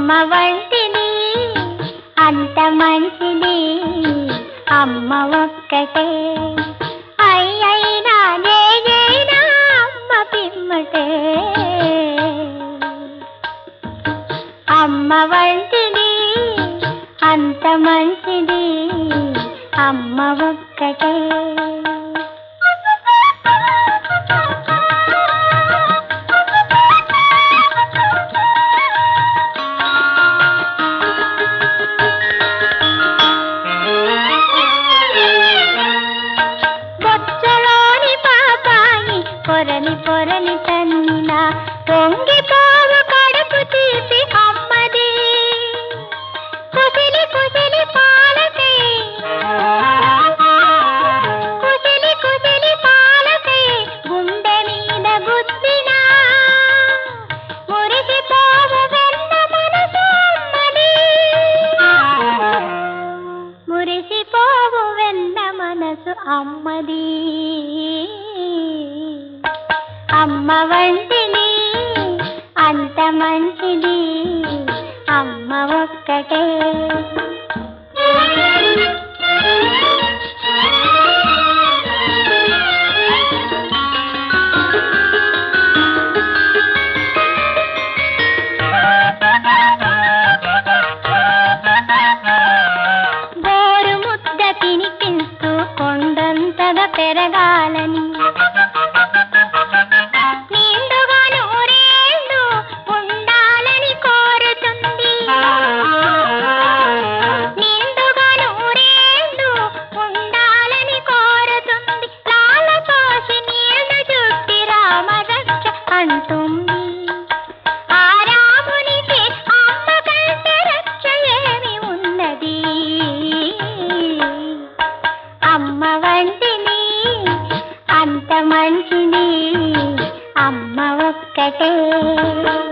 అమ్మ వంటిది అంత మంచిది అమ్మ ఒక్కటే అయ్యైనా నేనైనా అమ్మ పిమ్మటే అమ్మ వంటిది అంత మంచిది అమ్మ ఒక్కటే బొచ్చలోని పాపాయి పొరని పొరని తన్నిన పొంగిపోవు కడుపు తీసి అమ్మది కుసిలి కుసిలి పాలకై కుసిలి కుసిలి పాలకై గుండె మీద గుద్దిన మురిసిపోవు వెన్న మనసు అమ్మది మురిసిపోవు వెన్న మనసు అమ్మది అమ్మ వంటిది అంత మంచిది అమ్మ ఒక్కటే గోరు ముద్ద తినిపిస్తూ కొండంతగా పెరగాలని నిండుగా నూరేళ్ళు ఉండాలని కోరుతుంది నిండుగా నూరేళ్ళు ఉండాలని కోరుతుంది లాల పోసి నీళ్లు చుట్టి రామరక్ష అంటుంది ఆ రామునికి అమ్మ కంటే రక్ష ఏమి ఉన్నది అమ్మ వంటిది అంత మంచిది అమ్మ ఒక్కటే